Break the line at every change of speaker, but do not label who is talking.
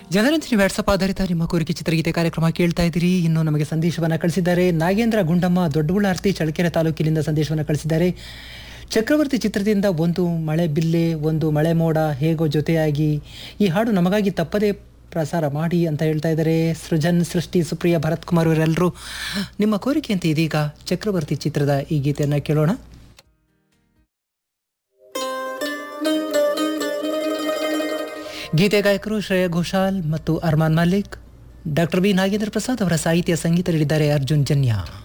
Janaranjani WhatsApp ಆಧಾರಿತ ನಿಮ್ಮ ಕೋರಿಕೆ ಚಿತ್ರಗೀತೆ ಕಾರ್ಯಕ್ರಮ ಕೇಳ್ತಾ ಇದ್ದೀರಿ ಇನ್ನು ನಮಗೆ ಸಂದೇಶವನ್ನು ಕಳಿಸಿದ್ದಾರೆ ನಾಗೇಂದ್ರ ಗುಂಡಮ್ಮ ದೊಡ್ಡಬಳ್ಳಾರ್ತಿ ಚಳ್ಳಕೆರೆ ತಾಲೂಕಿನಿಂದ ಸಂದೇಶವನ್ನು ಕಳಿಸಿದ್ದಾರೆ ಚಕ್ರವರ್ತಿ ಚಿತ್ರದಿಂದ ಒಂದು ಮಳೆ ಬಿಲ್ಲೆ ಒಂದು ಮಳೆ ಮೋಡ ಹೇಗೋ ಜೊತೆಯಾಗಿ ಈ ಹಾಡು ನಮಗಾಗಿ ತಪ್ಪದೇ ಪ್ರಸಾರ ಮಾಡಿ ಅಂತ ಹೇಳ್ತಾ ಇದ್ದಾರೆ ಸೃಜನ್ ಸೃಷ್ಟಿ ಸುಪ್ರಿಯ ಭರತ್ ಕುಮಾರ್ ಇವರೆಲ್ಲರೂ ನಿಮ್ಮ ಕೋರಿಕೆಯಂತೆ ಇದೀಗ ಚಕ್ರವರ್ತಿ ಚಿತ್ರದ ಈ ಗೀತೆಯನ್ನು ಕೇಳೋಣ ಗೀತೆ ಗಾಯಕರು ಶ್ರೇಯಾ ಘೋಷಾಲ್ ಮತ್ತು ಅರ್ಮಾನ್ ಮಲ್ಲಿಕ್ ಡಾಕ್ಟರ್ ಬಿ ನಾಗೇಂದ್ರ ಪ್ರಸಾದ್ ಅವರ ಸಾಹಿತ್ಯ ಸಂಗೀತ ನೀಡಿದ್ದಾರೆ ಅರ್ಜುನ್ ಜನ್ಯ